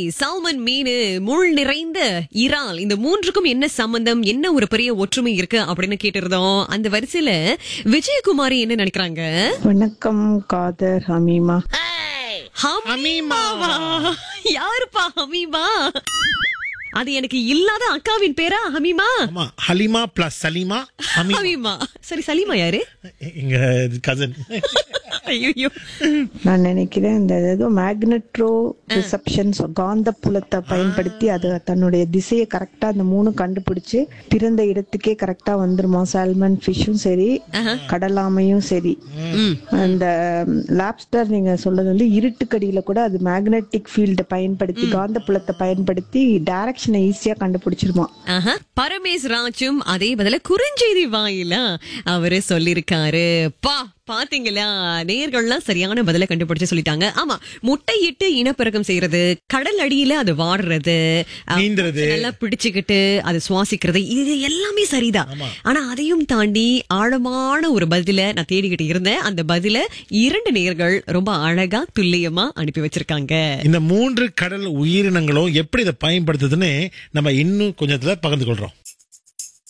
Salmon மீன் முள் நிறைந்த இறால் இந்த மூன்றுக்கும் என்ன சம்பந்தம் என்ன ஒரு பெரிய ஒற்றுமை இருக்கு அப்படின்னு கேட்டிருந்தோம் அந்த வரிசையில விஜயகுமாரி என்ன நினைக்கிறாங்க வணக்கம் காதர் ஹமீமா ஹமீமாவா யாருப்பா ஹமீமா அது எனக்கு இல்லாத அக்காவின் பேரா ஹமீமா ஆமா ஹலிமா பிளஸ் சலீமா ஹமீமா ஹமீமா சரி சலீமா யாரு எங்க கசன் ஐயோ நான் நினைக்கிறேன் இந்த ஏதோ மேக்னெட்ரோ ரிசப்ஷன் காந்த புலத்தை பயன்படுத்தி அது தன்னுடைய திசையை கரெக்டா அந்த மூணு கண்டுபிடிச்சு பிறந்த இடத்துக்கே கரெக்டா வந்துருமா சால்மன் ஃபிஷ்ஷும் சரி கடலாமையும் சரி அந்த லாப்ஸ்டர் நீங்க சொல்றது வந்து இருட்டுக்கடியில கூட அது மேக்னெட்டிக் ஃபீல்டை பயன்படுத்தி காந்த புலத்தை பயன்படுத்தி டைரக்ஷனை ஈஸியா கண்டுபிடிச்சிருமா ஆஹா. பரமேஸ் ராஜும் அதே பதில குறுஞ்செய்தி வாயிலா அவரு சொல்லிருக்காரு பா பாத்தீங்களா நேர்கள்லாம் சரியான பதில கண்டுபிடிச்சு சொல்லிட்டாங்க ஆமா முட்டையிட்டு இனப்பெருக்கம் செய்யறது கடல் அடியில அது வாடுறது அஹ், நீந்துறது. நல்லா பிடிச்சுக்கிட்டு அது சுவாசிக்கிறது இது எல்லாமே சரிதான் ஆனா அதையும் தாண்டி ஆழமான ஒரு பதில நான் தேடிக்கிட்டு இருந்தேன் அந்த பதில இரண்டு நேர்கள் ரொம்ப அழகா துல்லியமா அனுப்பி வச்சிருக்காங்க இந்த மூன்று கடல் உயிரினங்களும் எப்படி இதை பயன்படுத்துதுன்னு நம்ம இன்னும் கொஞ்சத்துல பகிர்ந்து கொள்றோம்